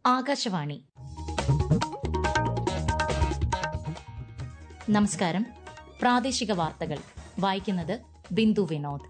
ആകാശവാണി നമസ്കാരം പ്രാദേശിക വാർത്തകൾ വായിക്കുന്നത് ബിന്ദു വിനോദ്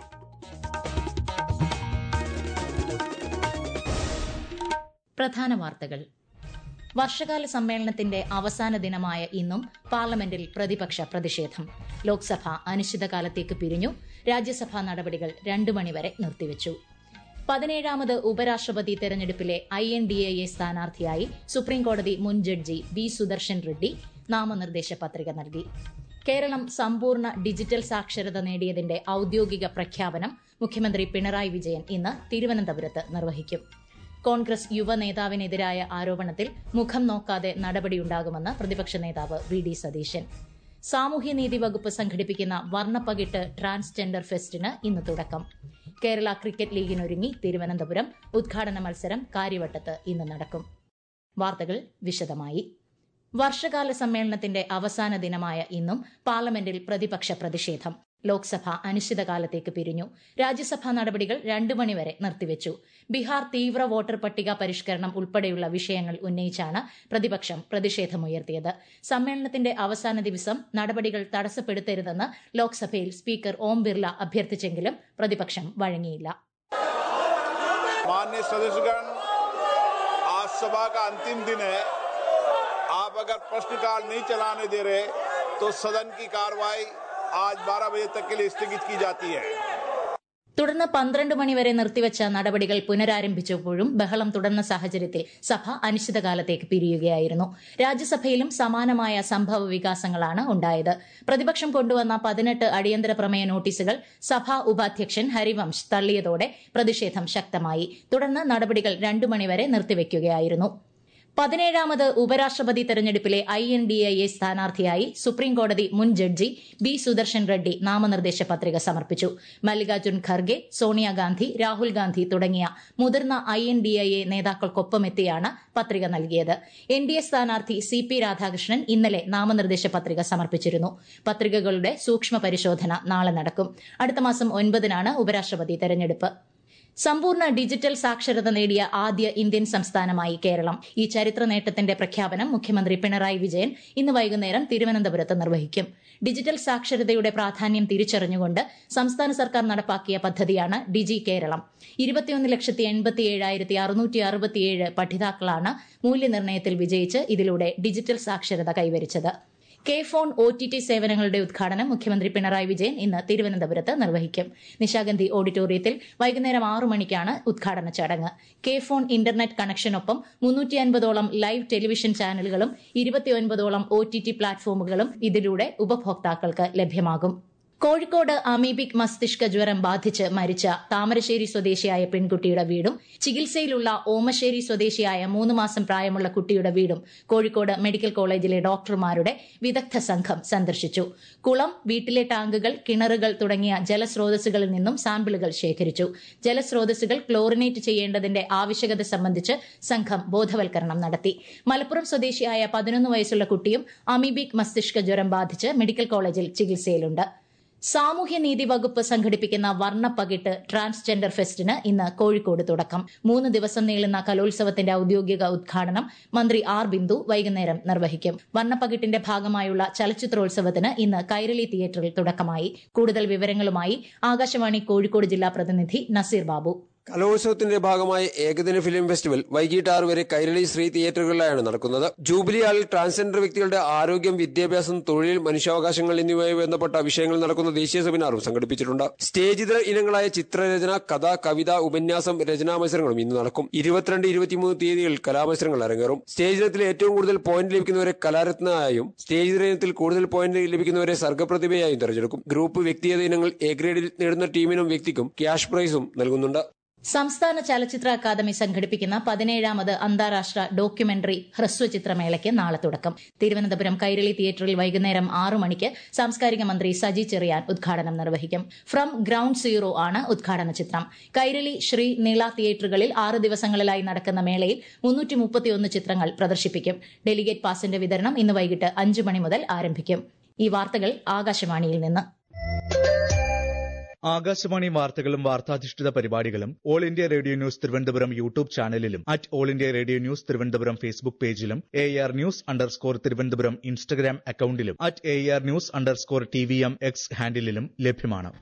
പ്രധാന വാർത്തകൾ വർഷകാല സമ്മേളനത്തിന്റെ അവസാന ദിനമായ ഇന്നും പാർലമെന്റിൽ പ്രതിപക്ഷ പ്രതിഷേധം ലോക്സഭ അനിശ്ചിതകാലത്തേക്ക് പിരിഞ്ഞു രാജ്യസഭാ നടപടികൾ രണ്ടു മണിവരെ നിർത്തിവച്ചു പതിനേഴാമത് ഉപരാഷ്ട്രപതി തെരഞ്ഞെടുപ്പിലെ ഐ എൻ ഡി എ സ്ഥാനാർത്ഥിയായി സുപ്രീംകോടതി മുൻ ജഡ്ജി വി സുദർശൻ റെഡ്ഡി നാമനിർദ്ദേശ പത്രിക നൽകി കേരളം സമ്പൂർണ്ണ ഡിജിറ്റൽ സാക്ഷരത നേടിയതിന്റെ ഔദ്യോഗിക പ്രഖ്യാപനം മുഖ്യമന്ത്രി പിണറായി വിജയൻ ഇന്ന് തിരുവനന്തപുരത്ത് നിർവഹിക്കും കോൺഗ്രസ് യുവ നേതാവിനെതിരായ ആരോപണത്തിൽ മുഖം നോക്കാതെ നടപടിയുണ്ടാകുമെന്ന് പ്രതിപക്ഷ നേതാവ് വി ഡി സതീശൻ സാമൂഹ്യനീതി വകുപ്പ് സംഘടിപ്പിക്കുന്ന വർണ്ണപ്പകിട്ട് ട്രാൻസ്ജെൻഡർ ഫെസ്റ്റിന് ഇന്ന് തുടക്കം കേരള ക്രിക്കറ്റ് ലീഗിനൊരുങ്ങി തിരുവനന്തപുരം ഉദ്ഘാടന മത്സരം കാര്യവട്ടത്ത് ഇന്ന് നടക്കും വാർത്തകൾ വിശദമായി വർഷകാല സമ്മേളനത്തിന്റെ അവസാന ദിനമായ ഇന്നും പാർലമെന്റിൽ പ്രതിപക്ഷ പ്രതിഷേധം ലോക്സഭ അനിശ്ചിതകാലത്തേക്ക് പിരിഞ്ഞു രാജ്യസഭാ നടപടികൾ രണ്ടു മണിവരെ നിർത്തിവച്ചു ബീഹാർ തീവ്ര വോട്ടർ പട്ടിക പരിഷ്കരണം ഉൾപ്പെടെയുള്ള വിഷയങ്ങൾ ഉന്നയിച്ചാണ് പ്രതിപക്ഷം പ്രതിഷേധമുയർത്തിയത് സമ്മേളനത്തിന്റെ അവസാന ദിവസം നടപടികൾ തടസ്സപ്പെടുത്തരുതെന്ന് ലോക്സഭയിൽ സ്പീക്കർ ഓം ബിർല അഭ്യർത്ഥിച്ചെങ്കിലും പ്രതിപക്ഷം വഴങ്ങിയില്ല मान्य सदस्यगण आज सभा का अंतिम दिन है आप अगर प्रश्नकाल नहीं चलाने दे रहे तो सदन की कार्रवाई आज 12 बजे तक के लिए स्थगित की जाती है തുടർന്ന് പന്ത്രണ്ട് മണിവരെ നിർത്തിവച്ച നടപടികൾ പുനരാരംഭിച്ചപ്പോഴും ബഹളം തുടർന്ന സാഹചര്യത്തിൽ സഭ അനിശ്ചിതകാലത്തേക്ക് പിരിയുകയായിരുന്നു രാജ്യസഭയിലും സമാനമായ സംഭവ വികാസങ്ങളാണ് ഉണ്ടായത് പ്രതിപക്ഷം കൊണ്ടുവന്ന പതിനെട്ട് അടിയന്തര പ്രമേയ നോട്ടീസുകൾ സഭാ ഉപാധ്യക്ഷൻ ഹരിവംശ് തള്ളിയതോടെ പ്രതിഷേധം ശക്തമായി തുടർന്ന് നടപടികൾ രണ്ടു മണിവരെ നിർത്തിവെക്കുകയായിരുന്നു പതിനേഴാമത് ഉപരാഷ്ട്രപതി തെരഞ്ഞെടുപ്പിലെ ഐ എൻ ഡി എ സ്ഥാനാർത്ഥിയായി സുപ്രീംകോടതി മുൻ ജഡ്ജി ബി സുദർശൻ റെഡ്ഡി നാമനിർദ്ദേശ പത്രിക സമർപ്പിച്ചു മല്ലികാർജുൻ ഖർഗെ സോണിയാഗാന്ധി രാഹുൽ ഗാന്ധി തുടങ്ങിയ മുതിർന്ന ഐ എൻ ഡി എ നേതാക്കൾക്കൊപ്പമെത്തിയാണ് പത്രിക നൽകിയത് എൻ ഡി എ സ്ഥാനാർത്ഥി സി പി രാധാകൃഷ്ണൻ ഇന്നലെ നാമനിർദ്ദേശ പത്രിക സമർപ്പിച്ചിരുന്നു പത്രികകളുടെ സൂക്ഷ്മ പരിശോധന നാളെ നടക്കും അടുത്ത മാസം ഒൻപതിനാണ് ഉപരാഷ്ട്രപതി തെരഞ്ഞെടുപ്പ് സമ്പൂർണ്ണ ഡിജിറ്റൽ സാക്ഷരത നേടിയ ആദ്യ ഇന്ത്യൻ സംസ്ഥാനമായി കേരളം ഈ ചരിത്ര നേട്ടത്തിന്റെ പ്രഖ്യാപനം മുഖ്യമന്ത്രി പിണറായി വിജയൻ ഇന്ന് വൈകുന്നേരം തിരുവനന്തപുരത്ത് നിർവഹിക്കും ഡിജിറ്റൽ സാക്ഷരതയുടെ പ്രാധാന്യം തിരിച്ചറിഞ്ഞുകൊണ്ട് സംസ്ഥാന സർക്കാർ നടപ്പാക്കിയ പദ്ധതിയാണ് ഡിജി കേരളം ഇരുപത്തിയൊന്ന് ലക്ഷത്തി എൺപത്തി ഏഴായിരത്തി അറുന്നൂറ്റി അറുപത്തിയേഴ് പഠിതാക്കളാണ് മൂല്യനിർണ്ണയത്തിൽ വിജയിച്ച് ഇതിലൂടെ ഡിജിറ്റൽ സാക്ഷരത കൈവരിച്ചത് K phone O T T സേവനങ്ങളുടെ ഉദ്ഘാടനം മുഖ്യമന്ത്രി പിണറായി വിജയൻ ഇന്ന് തിരുവനന്തപുരത്ത് നിർവഹിക്കും നിശാഗന്ധി ഓഡിറ്റോറിയത്തിൽ വൈകുന്നേരം ആറു മണിക്കാണ് ഉദ്ഘാടന ചടങ്ങ് കെ ഫോൺ ഇന്റർനെറ്റ് കണക്ഷനൊപ്പം മുന്നൂറ്റി അൻപതോളം ലൈവ് ടെലിവിഷൻ ചാനലുകളും ഇരുപത്തിയൊൻപതോളം ഒ ടി ടി പ്ലാറ്റ്ഫോമുകളും ഇതിലൂടെ ഉപഭോക്താക്കൾക്ക് ലഭ്യമാകും കോഴിക്കോട് അമീബിക് മസ്തിഷ്ക ജ്വരം ബാധിച്ച് മരിച്ച താമരശ്ശേരി സ്വദേശിയായ പെൺകുട്ടിയുടെ വീടും ചികിത്സയിലുള്ള ഓമശ്ശേരി സ്വദേശിയായ മൂന്ന് മാസം പ്രായമുള്ള കുട്ടിയുടെ വീടും കോഴിക്കോട് മെഡിക്കൽ കോളേജിലെ ഡോക്ടർമാരുടെ വിദഗ്ധ സംഘം സന്ദർശിച്ചു കുളം വീട്ടിലെ ടാങ്കുകൾ കിണറുകൾ തുടങ്ങിയ ജലസ്രോതസ്സുകളിൽ നിന്നും സാമ്പിളുകൾ ശേഖരിച്ചു ജലസ്രോതസ്സുകൾ ക്ലോറിനേറ്റ് ചെയ്യേണ്ടതിന്റെ ആവശ്യകത സംബന്ധിച്ച് സംഘം ബോധവൽക്കരണം നടത്തി മലപ്പുറം സ്വദേശിയായ പതിനൊന്ന് വയസ്സുള്ള കുട്ടിയും അമീബിക് മസ്തിഷ്ക ജ്വരം ബാധിച്ച് മെഡിക്കൽ കോളേജിൽ ചികിത്സയിലുണ്ട് സാമൂഹ്യനീതി വകുപ്പ് സംഘടിപ്പിക്കുന്ന വർണ്ണപ്പകിട്ട് ട്രാൻസ്ജെൻഡർ ഫെസ്റ്റിന് ഇന്ന് കോഴിക്കോട് തുടക്കം മൂന്ന് ദിവസം നീളുന്ന കലോത്സവത്തിന്റെ ഔദ്യോഗിക ഉദ്ഘാടനം മന്ത്രി ആർ ബിന്ദു വൈകുന്നേരം നിർവഹിക്കും വർണ്ണപ്പകിട്ടിന്റെ ഭാഗമായുള്ള ചലച്ചിത്രോത്സവത്തിന് ഇന്ന് കൈരളി തിയേറ്ററിൽ തുടക്കമായി കൂടുതൽ വിവരങ്ങളുമായി ആകാശവാണി കോഴിക്കോട് ജില്ലാ പ്രതിനിധി നസീർ ബാബു കലോത്സവത്തിന്റെ ഭാഗമായ ഏകദിന ഫിലിം ഫെസ്റ്റിവൽ വൈകിട്ട് ആറ് വരെ കൈരളി ശ്രീ തിയേറ്ററുകളിലാണ് നടക്കുന്നത് ജൂബിലി ഹാളിൽ ട്രാൻസ്ജെൻഡർ വ്യക്തികളുടെ ആരോഗ്യം വിദ്യാഭ്യാസം തൊഴിൽ മനുഷ്യാവകാശങ്ങൾ എന്നിവയുമായി ബന്ധപ്പെട്ട വിഷയങ്ങൾ നടക്കുന്ന ദേശീയ സെമിനാറും സംഘടിപ്പിച്ചിട്ടുണ്ട് സ്റ്റേജ് ഇതര ഇനങ്ങളായ ചിത്രരചന കഥ കവിത ഉപന്യാസം രചനാ മത്സരങ്ങളും ഇന്ന് നടക്കും ഇരുപത്തിരണ്ട് ഇരുപത്തിമൂന്ന് തീയതികളിൽ കലാമത്സരങ്ങൾ അരങ്ങേറും സ്റ്റേജ് ഇനത്തിൽ ഏറ്റവും കൂടുതൽ പോയിന്റ് ലഭിക്കുന്നവരെ കലാരത്നയായും സ്റ്റേജ് ഇതര ഇനത്തിൽ കൂടുതൽ പോയിന്റ് ലഭിക്കുന്നവരെ സർഗപ്രതിഭയായും തെരഞ്ഞെടുക്കും ഗ്രൂപ്പ് വ്യക്തിഗത ഇനങ്ങൾ എ ഗ്രേഡിൽ നേടുന്ന ടീമിനും വ്യക്തിക്കും ക്യാഷ് പ്രൈസും നൽകുന്നുണ്ട് സംസ്ഥാന ചലച്ചിത്ര അക്കാദമി സംഘടിപ്പിക്കുന്ന പതിനേഴാമത് അന്താരാഷ്ട്ര ഡോക്യുമെന്ററി ഹ്രസ്വചിത്രമേളയ്ക്ക് നാളെ തുടക്കം തിരുവനന്തപുരം കൈരളി തിയേറ്ററിൽ വൈകുന്നേരം ആറു മണിക്ക് സാംസ്കാരിക മന്ത്രി സജി ചെറിയാൻ ഉദ്ഘാടനം നിർവഹിക്കും ഫ്രം ഗ്രൌണ്ട് സീറോ ആണ് ഉദ്ഘാടന ചിത്രം കൈരളി ശ്രീ നീള തിയേറ്ററുകളിൽ ആറ് ദിവസങ്ങളിലായി നടക്കുന്ന മേളയിൽ മുന്നൂറ്റി മുപ്പത്തിയൊന്ന് ചിത്രങ്ങൾ പ്രദർശിപ്പിക്കും ഡെലിഗേറ്റ് പാസിന്റെ വിതരണം ഇന്ന് വൈകിട്ട് അഞ്ചു മണി മുതൽ ആരംഭിക്കും ഈ വാർത്തകൾ ആകാശവാണിയിൽ നിന്ന് ആകാശവാണി വാർത്തകളും വാർത്താധിഷ്ഠിത പരിപാടികളും all India radio news Thiruvananthapuram YouTube ചാനലിലും at all India radio news Thiruvananthapuram Facebook പേജിലും A R news underscore Thiruvananthapuram Instagram അക്കൌണ്ടിലും at A R news underscore T V M X ഹാൻഡിലും ലഭ്യമാണ്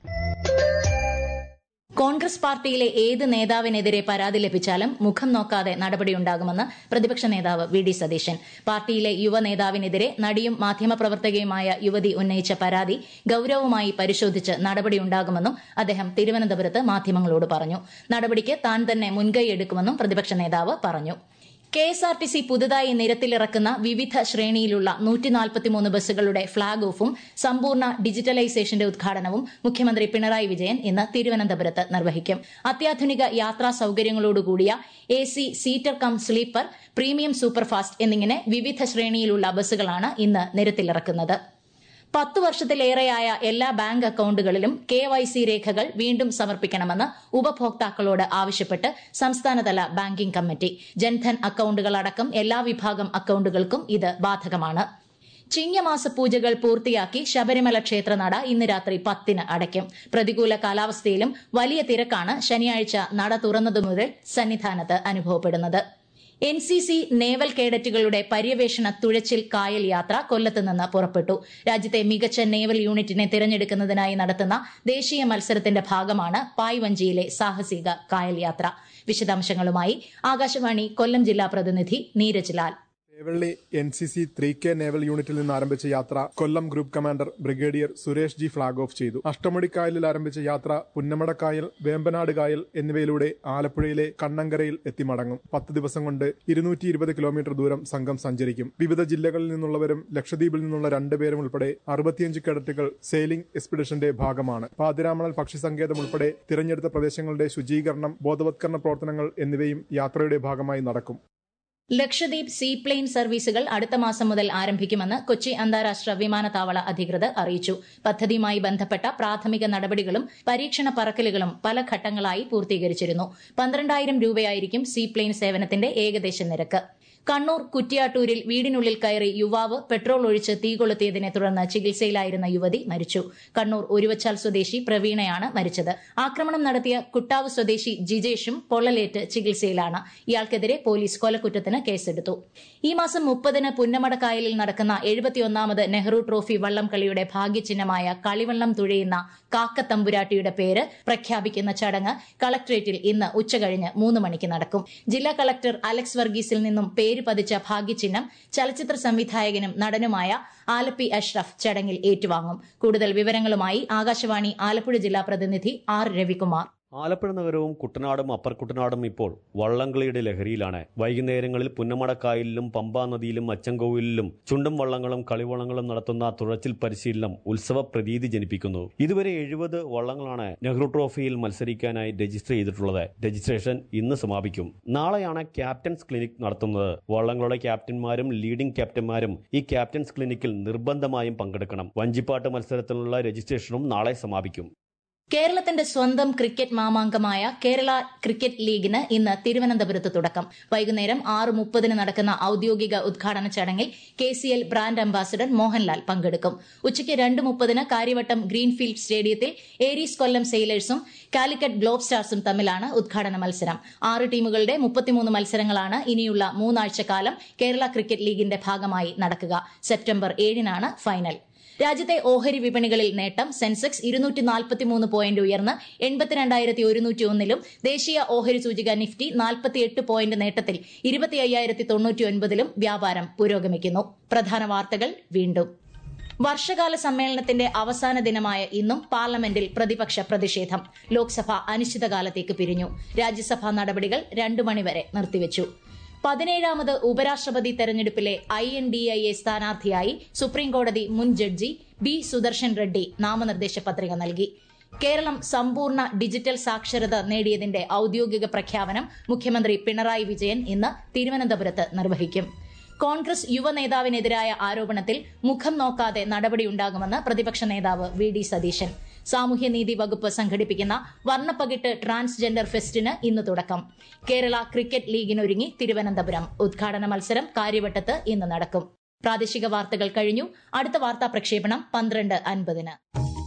കോൺഗ്രസ് പാർട്ടിയിലെ ഏത് നേതാവിനെതിരെ പരാതി ലഭിച്ചാലും മുഖം നോക്കാതെ നടപടിയുണ്ടാകുമെന്ന് പ്രതിപക്ഷ നേതാവ് വി ഡി സതീശൻ പാർട്ടിയിലെ യുവ നേതാവിനെതിരെ നടിയും മാധ്യമപ്രവർത്തകയുമായ യുവതി ഉന്നയിച്ച പരാതി ഗൌരവമായി പരിശോധിച്ച് നടപടിയുണ്ടാകുമെന്നും അദ്ദേഹം തിരുവനന്തപുരത്ത് മാധ്യമങ്ങളോട് പറഞ്ഞു നടപടിക്ക് താൻ തന്നെ മുൻകൈയെടുക്കുമെന്നും പ്രതിപക്ഷ നേതാവ് പറഞ്ഞു K S R T C പുതുതായി നിരത്തിലിറക്കുന്ന വിവിധ ശ്രേണിയിലുള്ള നൂറ്റിനാൽപ്പത്തിമൂന്ന് ബസ്സുകളുടെ ഫ്ളാഗ് ഓഫും സമ്പൂർണ്ണ ഡിജിറ്റലൈസേഷന്റെ ഉദ്ഘാടനവും മുഖ്യമന്ത്രി പിണറായി വിജയൻ ഇന്ന് തിരുവനന്തപുരത്ത് നിർവഹിക്കും അത്യാധുനിക യാത്രാ സൌകര്യങ്ങളോടുകൂടിയ A C seater cum sleeper premium superfast എന്നിങ്ങനെ വിവിധ ശ്രേണിയിലുള്ള ബസ്സുകളാണ് ഇന്ന് നിരത്തിലിറക്കുന്നത് പത്ത് വർഷത്തിലേറെയായ എല്ലാ ബാങ്ക് അക്കൌണ്ടുകളിലും കെ വൈ സി രേഖകൾ വീണ്ടും സമർപ്പിക്കണമെന്ന് ഉപഭോക്താക്കളോട് ആവശ്യപ്പെട്ട് സംസ്ഥാനതല ബാങ്കിംഗ് കമ്മിറ്റി ജൻധൻ അക്കൌണ്ടുകൾ അടക്കം എല്ലാ വിഭാഗം അക്കൌണ്ടുകൾക്കും ഇത് ബാധകമാണ് ചിങ്ങമാസ പൂജകൾ പൂർത്തിയാക്കി ശബരിമല ക്ഷേത്രനട ഇന്ന് രാത്രി പത്തിന് അടയ്ക്കും പ്രതികൂല കാലാവസ്ഥയിലും വലിയ തിരക്കാണ് ശനിയാഴ്ച നട തുറന്നതു മുതൽ സന്നിധാനത്ത് അനുഭവപ്പെടുന്നത് എൻ സി സി നേവൽ കേഡറ്റുകളുടെ പര്യവേഷണ തുഴച്ചിൽ കായൽ യാത്ര കൊല്ലത്ത് നിന്ന് പുറപ്പെട്ടു രാജ്യത്തെ മികച്ച നേവൽ യൂണിറ്റിനെ തിരഞ്ഞെടുക്കുന്നതിനായി നടത്തുന്ന ദേശീയ മത്സരത്തിന്റെ ഭാഗമാണ് പായ്വഞ്ചിയിലെ സാഹസിക കായൽ യാത്ര വിശദാംശങ്ങളുമായി ആകാശവാണി കൊല്ലം ജില്ലാ പ്രതിനിധി Neeraj Lal Thevally N C C three K naval യൂണിറ്റിൽ നിന്ന് ആരംഭിച്ച യാത്ര Kollam group commander brigadier Suresh G flag off ചെയ്തു അഷ്ടമുടിക്കായലിൽ ആരംഭിച്ച യാത്ര പുന്നമടക്കായൽ വേമ്പനാട് കായൽ എന്നിവയിലൂടെ ആലപ്പുഴയിലെ കണ്ണങ്കരയിൽ എത്തി മടങ്ങും പത്ത് ദിവസം കൊണ്ട് ഇരുന്നൂറ്റി ഇരുപത് കിലോമീറ്റർ ദൂരം സംഘം സഞ്ചരിക്കും വിവിധ ജില്ലകളിൽ നിന്നുള്ളവരും ലക്ഷദ്വീപിൽ നിന്നുള്ള രണ്ടുപേരും ഉൾപ്പെടെ അറുപത്തിയഞ്ച് കേഡറ്റുകൾ സെയിലിംഗ് എക്സ്പിഡിഷന്റെ ഭാഗമാണ് പാതിരാമണൽ പക്ഷി സങ്കേതം ഉൾപ്പെടെ തിരഞ്ഞെടുത്ത പ്രദേശങ്ങളുടെ ശുചീകരണം ബോധവത്കരണ പ്രവർത്തനങ്ങൾ എന്നിവയും യാത്രയുടെ ഭാഗമായി നടക്കും ലക്ഷദ്വീപ് സീപ്ലെയിൻ സർവീസുകൾ അടുത്ത മാസം മുതൽ ആരംഭിക്കുമെന്ന് കൊച്ചി അന്താരാഷ്ട്ര വിമാനത്താവള അധികൃതർ അറിയിച്ചു പദ്ധതിയുമായി ബന്ധപ്പെട്ട പ്രാഥമിക നടപടികളും പരീക്ഷണ പറക്കലുകളും പല ഘട്ടങ്ങളായി പൂർത്തീകരിച്ചിരുന്നു പന്ത്രണ്ടായിരം രൂപയായിരിക്കും സീപ്ലെയിൻ സേവനത്തിന്റെ ഏകദേശ നിരക്ക് കണ്ണൂർ കുറ്റിയാട്ടൂരിൽ വീടിനുള്ളിൽ കയറി യുവാവ് പെട്രോൾ ഒഴിച്ച് തീ കൊളുത്തിയതിനെ തുടർന്ന് ചികിത്സയിലായിരുന്ന യുവതി മരിച്ചു കണ്ണൂർ ഒരുവച്ചാൽ സ്വദേശി പ്രവീണയാണ് മരിച്ചത് ആക്രമണം നടത്തിയ കുട്ടാവ് സ്വദേശി ജിജേഷും പൊള്ളലേറ്റ് ചികിത്സയിലാണ് ഇയാൾക്കെതിരെ പോലീസ് കൊലക്കുറ്റത്തിന് കേസെടുത്തു ഈ മാസം മുപ്പതിന് പുന്നമടക്കായലിൽ നടക്കുന്ന എഴുപത്തിയൊന്നാമത് നെഹ്റു ട്രോഫി വള്ളം കളിയുടെ ഭാഗ്യചിഹ്നമായ കളിവള്ളം തുഴയുന്ന കാക്കത്തമ്പുരാട്ടിയുടെ പേര് പ്രഖ്യാപിക്കുന്ന ചടങ്ങ് കളക്ടറേറ്റിൽ ഇന്ന് ഉച്ചകഴിഞ്ഞ് മൂന്ന് മണിക്ക് നടക്കും ജില്ലാ കളക്ടർ അലക്സ് വർഗീസിൽ നിന്നും പേര് പതിച്ച ഭാഗ്യചിഹ്നം ചലച്ചിത്ര സംവിധായകനും നടനുമായ ആലപ്പി അഷ്റഫ് ചടങ്ങിൽ ഏറ്റുവാങ്ങും കൂടുതൽ വിവരങ്ങളുമായി ആകാശവാണി ആലപ്പുഴ ജില്ലാ പ്രതിനിധി ആർ രവികുമാർ ആലപ്പുഴ നഗരവും കുട്ടനാടും അപ്പർ കുട്ടനാടും ഇപ്പോൾ വള്ളംകളിയുടെ ലഹരിയിലാണ് വൈകുന്നേരങ്ങളിൽ പുന്നമടക്കായലിലും പമ്പാ നദിയിലും അച്ചൻകോവിലിലും ചുണ്ടും വള്ളങ്ങളും കളിവള്ളങ്ങളും നടത്തുന്ന തുഴച്ചിൽ പരിശീലനം ഉത്സവ പ്രതീതി ജനിപ്പിക്കുന്നു ഇതുവരെ എഴുപത് വള്ളങ്ങളാണ് നെഹ്റു ട്രോഫിയിൽ മത്സരിക്കാനായി രജിസ്റ്റർ ചെയ്തിട്ടുള്ളത് രജിസ്ട്രേഷൻ ഇന്ന് സമാപിക്കും നാളെയാണ് ക്യാപ്റ്റൻസ് ക്ലിനിക് നടത്തുന്നത് വള്ളങ്ങളുടെ ക്യാപ്റ്റന്മാരും ലീഡിംഗ് ക്യാപ്റ്റന്മാരും ഈ ക്യാപ്റ്റൻസ് ക്ലിനിക്കിൽ നിർബന്ധമായും പങ്കെടുക്കണം വഞ്ചിപ്പാട്ട് മത്സരത്തിനുള്ള രജിസ്ട്രേഷനും നാളെ സമാപിക്കും കേരളത്തിന്റെ സ്വന്തം ക്രിക്കറ്റ് മാമാങ്കമായ കേരള ക്രിക്കറ്റ് ലീഗിന് ഇന്ന് തിരുവനന്തപുരത്ത് തുടക്കം വൈകുന്നേരം ആറ് മുപ്പതിന് നടക്കുന്ന ഔദ്യോഗിക ഉദ്ഘാടന ചടങ്ങിൽ K C L brand ambassador Mohanlal പങ്കെടുക്കും ഉച്ചയ്ക്ക് രണ്ട് മുപ്പതിന് കാര്യവട്ടം ഗ്രീൻഫീൽഡ് സ്റ്റേഡിയത്തിൽ ഏരീസ് കൊല്ലം സെയിലേഴ്സും കാലിക്കറ്റ് ഗ്ലോബ് സ്റ്റാർസും തമ്മിലാണ് ഉദ്ഘാടന മത്സരം ആറ് ടീമുകളുടെ മുപ്പത്തിമൂന്ന് മത്സരങ്ങളാണ് ഇനിയുള്ള മൂന്നാഴ്ചക്കാലം കേരള ക്രിക്കറ്റ് ലീഗിന്റെ ഭാഗമായി നടക്കുക സെപ്റ്റംബർ ഏഴിനാണ് ഫൈനൽ രാജ്യത്തെ ഓഹരി വിപണികളിൽ നേട്ടം സെൻസെക്സ് ഇരുന്നൂറ്റി നാൽപ്പത്തിമൂന്ന് പോയിന്റ് ഉയർന്ന് എൺപത്തിരണ്ടായിരത്തി ഒരുന്നൂറ്റി ഒന്നിലും ദേശീയ ഓഹരി സൂചിക നിഫ്റ്റി നാൽപ്പത്തിയെട്ട് പോയിന്റ് നേട്ടത്തിൽ ഇരുപത്തി അയ്യായിരത്തി തൊണ്ണൂറ്റി ഒൻപതിലും വ്യാപാരം പുരോഗമിക്കുന്നു പ്രധാന വാർത്തകൾ വീണ്ടും വർഷകാല സമ്മേളനത്തിന്റെ അവസാന ദിനമായ ഇന്നും പാർലമെന്റിൽ പ്രതിപക്ഷ പ്രതിഷേധം ലോക്സഭ അനിശ്ചിതകാലത്തേക്ക് പിരിഞ്ഞു രാജ്യസഭാ നടപടികൾ രണ്ടു മണിവരെ നിർത്തിവച്ചു പതിനേഴാമത് ഉപരാഷ്ട്രപതി തെരഞ്ഞെടുപ്പിലെ I N D I A സ്ഥാനാർത്ഥിയായി സുപ്രീംകോടതി മുൻ ജഡ്ജി ബി സുദർശൻ റെഡ്ഡി നാമനിർദ്ദേശ പത്രിക നൽകി കേരളം സമ്പൂർണ്ണ ഡിജിറ്റൽ സാക്ഷരത നേടിയതിന്റെ ഔദ്യോഗിക പ്രഖ്യാപനം മുഖ്യമന്ത്രി പിണറായി വിജയൻ ഇന്ന് തിരുവനന്തപുരത്ത് നിർവഹിക്കും കോൺഗ്രസ് യുവ നേതാവിനെതിരായ ആരോപണത്തിൽ മുഖം നോക്കാതെ നടപടിയുണ്ടാകുമെന്ന് പ്രതിപക്ഷ നേതാവ് വി ഡി സതീശൻ സാമൂഹ്യനീതി വകുപ്പ് സംഘടിപ്പിക്കുന്ന വർണ്ണപ്പകിട്ട് ട്രാൻസ്ജെൻഡർ ഫെസ്റ്റിന് ഇന്ന് തുടക്കം കേരള ക്രിക്കറ്റ് ലീഗിനൊരുങ്ങി തിരുവനന്തപുരം ഉദ്ഘാടന മത്സരം കാര്യവട്ടത്ത് ഇന്ന് നടക്കും പ്രാദേശിക വാർത്തകൾ കഴിഞ്ഞു അടുത്ത വാർത്താ പ്രക്ഷേപണം പന്ത്രണ്ട് അൻപതിന്